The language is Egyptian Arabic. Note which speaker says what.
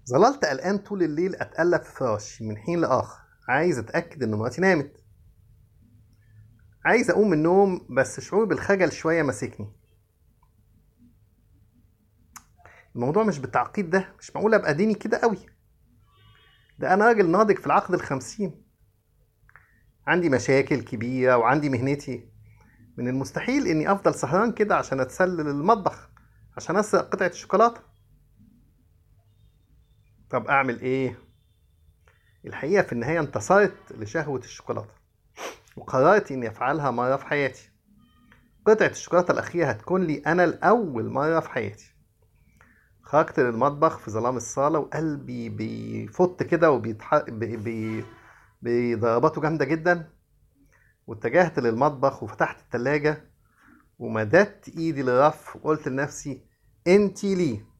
Speaker 1: ظللت قلقان طول الليل اتقلب في فراشي من حين لاخر عايز اتاكد ان مراتي نامت عايز اقوم من النوم بس شعور بالخجل شويه ماسكني الموضوع مش بالتعقيد ده مش معقول ابقى ديني كده قوي ده انا راجل ناضج في العقد الخمسين عندي مشاكل كبيرة وعندي مهنتي من المستحيل اني افضل سهران كده عشان اتسلل المطبخ عشان اسرق قطعة الشوكولاتة طب اعمل ايه الحقيقة في النهاية انتصرت لشهوة الشوكولاتة وقررت اني افعلها مرة في حياتي قطعة الشوكولاتة الأخيرة هتكون لي أنا لأول مرة في حياتي خرجت للمطبخ في ظلام الصالة وقلبي بيفط كده وبيتح... بي... بي... بضرباته جامدة جدا واتجهت للمطبخ وفتحت التلاجة ومددت ايدي للرف وقلت لنفسي انتي ليه